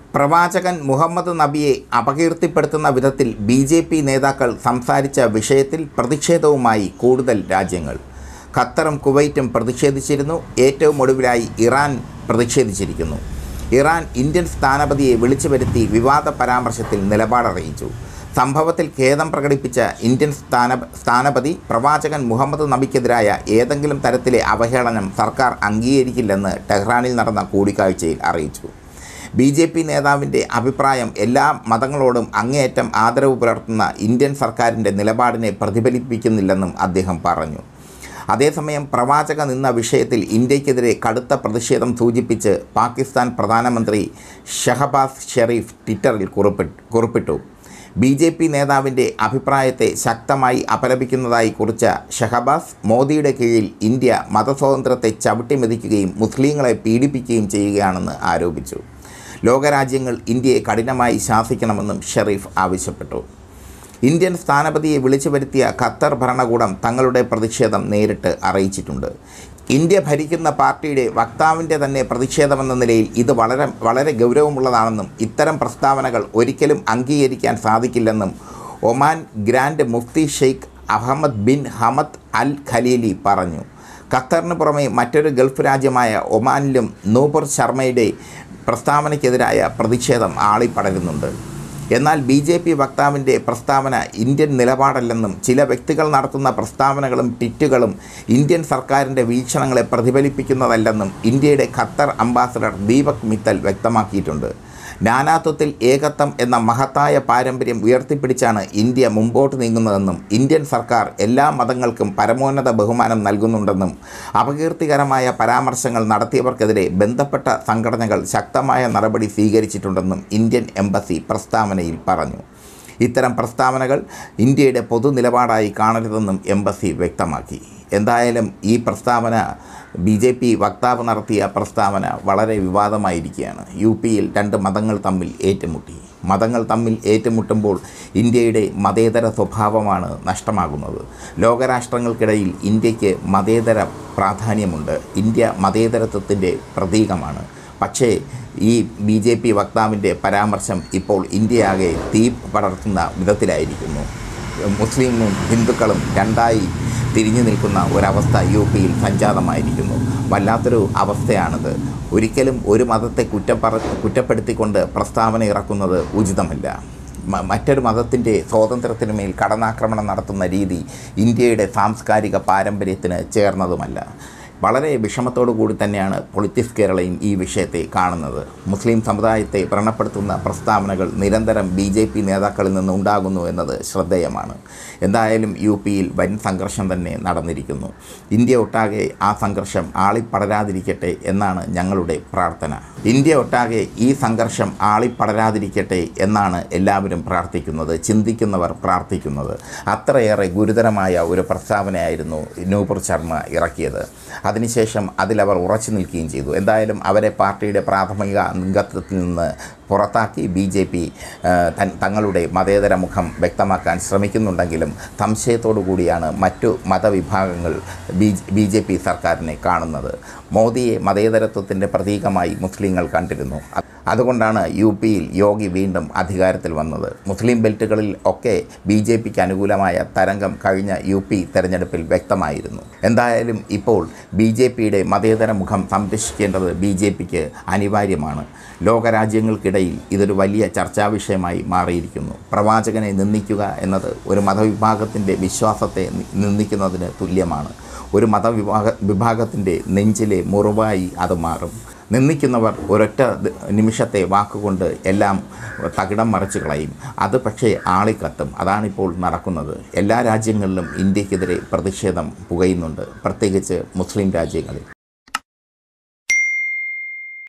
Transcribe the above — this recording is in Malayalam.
പ്രവാചകൻ മുഹമ്മദ് നബിയെ അപകീർത്തിപ്പെടുത്തുന്ന വിധത്തിൽ ബി ജെ പി നേതാക്കൾ സംസാരിച്ച വിഷയത്തിൽ പ്രതിഷേധവുമായി കൂടുതൽ രാജ്യങ്ങൾ ഖത്തറും കുവൈറ്റും പ്രതിഷേധിച്ചിരുന്നു ഏറ്റവും ഒടുവിലായി ഇറാൻ പ്രതിഷേധിച്ചിരിക്കുന്നു ഇറാൻ ഇന്ത്യൻ സ്ഥാനപതിയെ വിളിച്ചു വരുത്തി വിവാദ പരാമർശത്തിൽ നിലപാടറിയിച്ചു സംഭവത്തിൽ ഖേദം പ്രകടിപ്പിച്ച ഇന്ത്യൻ സ്ഥാന സ്ഥാനപതി പ്രവാചകൻ മുഹമ്മദ് നബിക്കെതിരായ ഏതെങ്കിലും തരത്തിലെ അവഹേളനം സർക്കാർ അംഗീകരിക്കില്ലെന്ന് ടെഹ്റാനിൽ നടന്ന കൂടിക്കാഴ്ചയിൽ അറിയിച്ചു ബി ജെ പി നേതാവിൻ്റെ അഭിപ്രായം എല്ലാ മതങ്ങളോടും അങ്ങേയറ്റം ആദരവ് പുലർത്തുന്ന ഇന്ത്യൻ സർക്കാരിൻ്റെ നിലപാടിനെ പ്രതിഫലിപ്പിക്കുന്നില്ലെന്നും അദ്ദേഹം പറഞ്ഞു അതേസമയം പ്രവാചക നിന്ന വിഷയത്തിൽ ഇന്ത്യക്കെതിരെ കടുത്ത പ്രതിഷേധം സൂചിപ്പിച്ച് പാകിസ്ഥാൻ പ്രധാനമന്ത്രി ഷഹബാസ് ഷെറീഫ് ട്വിറ്ററിൽ കുറിപ്പിട്ട് കുറിപ്പിട്ടു ബി ജെ പി നേതാവിൻ്റെ അഭിപ്രായത്തെ ശക്തമായി അപലപിക്കുന്നതായി കുറിച്ച ഷഹബാസ് മോദിയുടെ കീഴിൽ ഇന്ത്യ മതസ്വാതന്ത്ര്യത്തെ ചവിട്ടിമെതിക്കുകയും മുസ്ലിങ്ങളെ പീഡിപ്പിക്കുകയും ചെയ്യുകയാണെന്ന് ആരോപിച്ചു ലോകരാജ്യങ്ങൾ ഇന്ത്യയെ കഠിനമായി ശാസിക്കണമെന്നും ഷെറീഫ് ആവശ്യപ്പെട്ടു ഇന്ത്യൻ സ്ഥാനപതിയെ വിളിച്ചു വരുത്തിയ ഖത്തർ ഭരണകൂടം തങ്ങളുടെ പ്രതിഷേധം നേരിട്ട് അറിയിച്ചിട്ടുണ്ട് ഇന്ത്യ ഭരിക്കുന്ന പാർട്ടിയുടെ വക്താവിൻ്റെ തന്നെ പ്രതിഷേധമെന്ന നിലയിൽ ഇത് വളരെ വളരെ ഗൗരവമുള്ളതാണെന്നും ഇത്തരം പ്രസ്താവനകൾ ഒരിക്കലും അംഗീകരിക്കാൻ സാധിക്കില്ലെന്നും ഒമാൻ ഗ്രാൻഡ് മുഫ്തി Sheikh Ahmed bin Hamad al Khalili പറഞ്ഞു ഖത്തറിന് പുറമെ മറ്റൊരു ഗൾഫ് രാജ്യമായ ഒമാനിലും നൂപുർ ശർമ്മയുടെ പ്രസ്താവനയ്ക്കെതിരായ പ്രതിഷേധം ആളിപ്പടരുന്നുണ്ട് എന്നാൽ ബി ജെ പി വക്താവിൻ്റെ പ്രസ്താവന ഇന്ത്യൻ നിലപാടല്ലെന്നും ചില വ്യക്തികൾ നടത്തുന്ന പ്രസ്താവനകളും ട്വിറ്റുകളും ഇന്ത്യൻ സർക്കാരിൻ്റെ വീക്ഷണങ്ങളെ പ്രതിഫലിപ്പിക്കുന്നതല്ലെന്നും ഇന്ത്യയുടെ ഖത്തർ അംബാസഡർ ദീപക് മിത്തൽ വ്യക്തമാക്കിയിട്ടുണ്ട് നാനാത്വത്തിൽ ഏകത്വം എന്ന മഹത്തായ പാരമ്പര്യം ഉയർത്തിപ്പിടിച്ചാണ് ഇന്ത്യ മുമ്പോട്ട് നീങ്ങുന്നതെന്നും ഇന്ത്യൻ സർക്കാർ എല്ലാ മതങ്ങൾക്കും പരമോന്നത ബഹുമാനം നൽകുന്നുണ്ടെന്നും അപകീർത്തികരമായ പരാമർശങ്ങൾ നടത്തിയവർക്കെതിരെ ബന്ധപ്പെട്ട സംഘടനകൾ ശക്തമായ നടപടി സ്വീകരിച്ചിട്ടുണ്ടെന്നും ഇന്ത്യൻ എംബസി പ്രസ്താവനയിൽ പറഞ്ഞു ഇത്തരം പ്രസ്താവനകൾ ഇന്ത്യയുടെ പൊതു നിലപാടായി കാണരുതെന്നും എംബസി വ്യക്തമാക്കി എന്തായാലും ഈ പ്രസ്താവന ബി ജെ പി വക്താവ് നടത്തിയ പ്രസ്താവന വളരെ വിവാദമായിരിക്കുകയാണ് യു പിയിൽ രണ്ട് മതങ്ങൾ തമ്മിൽ ഏറ്റുമുട്ടി മതങ്ങൾ തമ്മിൽ ഏറ്റുമുട്ടുമ്പോൾ ഇന്ത്യയുടെ മതേതര സ്വഭാവമാണ് നഷ്ടമാകുന്നത് ലോകരാഷ്ട്രങ്ങൾക്കിടയിൽ ഇന്ത്യക്ക് മതേതര പ്രാധാന്യമുണ്ട് ഇന്ത്യ മതേതരത്വത്തിൻ്റെ പ്രതീകമാണ് പക്ഷേ ഈ ബി ജെ പി വക്താവിൻ്റെ പരാമർശം ഇപ്പോൾ ഇന്ത്യയാകെ തീ പടർത്തുന്ന വിധത്തിലായിരിക്കുന്നു മുസ്ലിമും ഹിന്ദുക്കളും രണ്ടായി തിരിഞ്ഞു നിൽക്കുന്ന ഒരവസ്ഥ യു പിയിൽ സംജാതമായിരിക്കുന്നു വല്ലാത്തൊരു അവസ്ഥയാണിത് ഒരിക്കലും ഒരു മതത്തെ കുറ്റപ്പറ കുറ്റപ്പെടുത്തിക്കൊണ്ട് പ്രസ്താവന ഇറക്കുന്നത് ഉചിതമല്ല മ- മറ്റൊരു മതത്തിൻ്റെ സ്വാതന്ത്ര്യത്തിനു മേൽ കടന്നാക്രമണം നടത്തുന്ന രീതി ഇന്ത്യയുടെ സാംസ്കാരിക പാരമ്പര്യത്തിന് ചേർന്നതുമല്ല വളരെ വിഷമത്തോടു കൂടി തന്നെയാണ് പൊളിറ്റിക്സ് കേരളയും ഈ വിഷയത്തെ കാണുന്നത് മുസ്ലിം സമുദായത്തെ വ്രണപ്പെടുത്തുന്ന പ്രസ്താവനകൾ നിരന്തരം ബി ജെ പി നേതാക്കളിൽ നിന്ന് ഉണ്ടാകുന്നു എന്നത് ശ്രദ്ധേയമാണ് എന്തായാലും യു പിയിൽ വൻ സംഘർഷം തന്നെ നടന്നിരിക്കുന്നു ഇന്ത്യ ഒട്ടാകെ ആ സംഘർഷം ആളിപ്പടരാതിരിക്കട്ടെ എന്നാണ് ഞങ്ങളുടെ പ്രാർത്ഥന ഇന്ത്യ ഒട്ടാകെ ഈ സംഘർഷം ആളിപ്പടരാതിരിക്കട്ടെ എന്നാണ് എല്ലാവരും പ്രാർത്ഥിക്കുന്നത് ചിന്തിക്കുന്നവർ പ്രാർത്ഥിക്കുന്നത് അത്രയേറെ ഗുരുതരമായ ഒരു പ്രസ്താവനയായിരുന്നു നൂപുർ ശർമ്മ ഇറക്കിയത് അതിനുശേഷം അതിലവർ ഉറച്ചു നിൽക്കുകയും ചെയ്തു എന്തായാലും അവരെ പാർട്ടിയുടെ പ്രാഥമിക അംഗത്വത്തിൽ നിന്ന് പുറത്താക്കി ബി ജെ പി തങ്ങളുടെ മതേതര മുഖം വ്യക്തമാക്കാൻ ശ്രമിക്കുന്നുണ്ടെങ്കിലും സംശയത്തോടു കൂടിയാണ് മറ്റു മതവിഭാഗങ്ങൾ ബി ബി ജെ പി സർക്കാരിനെ കാണുന്നത് മോദിയെ മതേതരത്വത്തിൻ്റെ പ്രതീകമായി മുസ്ലിങ്ങൾ കണ്ടിരുന്നു അതുകൊണ്ടാണ് യു പിയിൽ യോഗി വീണ്ടും അധികാരത്തിൽ വന്നത് മുസ്ലിം ബെൽറ്റുകളിൽ ഒക്കെ ബി ജെ പിക്ക് അനുകൂലമായ തരംഗം കഴിഞ്ഞ യു പി തെരഞ്ഞെടുപ്പിൽ വ്യക്തമായിരുന്നു എന്തായാലും ഇപ്പോൾ ബി ജെ പിയുടെ മതേതര മുഖം സംരക്ഷിക്കേണ്ടത് ബി ജെ പിക്ക് അനിവാര്യമാണ് ലോകരാജ്യങ്ങൾക്കിടയിൽ ഇതൊരു വലിയ ചർച്ചാ വിഷയമായി മാറിയിരിക്കുന്നു പ്രവാചകനെ നിന്ദിക്കുക എന്നത് ഒരു മതവിഭാഗത്തിൻ്റെ വിശ്വാസത്തെ നി- നിന്ദിക്കുന്നതിന് തുല്യമാണ് ഒരു മതവിഭാഗ വിഭാഗത്തിൻ്റെ നെഞ്ചിലെ മുറിവായി അത് മാറും നിന്ദിക്കുന്നവർ ഒരൊറ്റ ദ- നിമിഷത്തെ വാക്കുകൊണ്ട് എല്ലാം തകിടം മറിച്ച് കളയും അത് പക്ഷേ ആളിക്കത്തും അതാണിപ്പോൾ നടക്കുന്നത് എല്ലാ രാജ്യങ്ങളിലും ഇന്ത്യക്കെതിരെ പ്രതിഷേധം പുകയുന്നുണ്ട് പ്രത്യേകിച്ച് മുസ്ലിം രാജ്യങ്ങളിൽ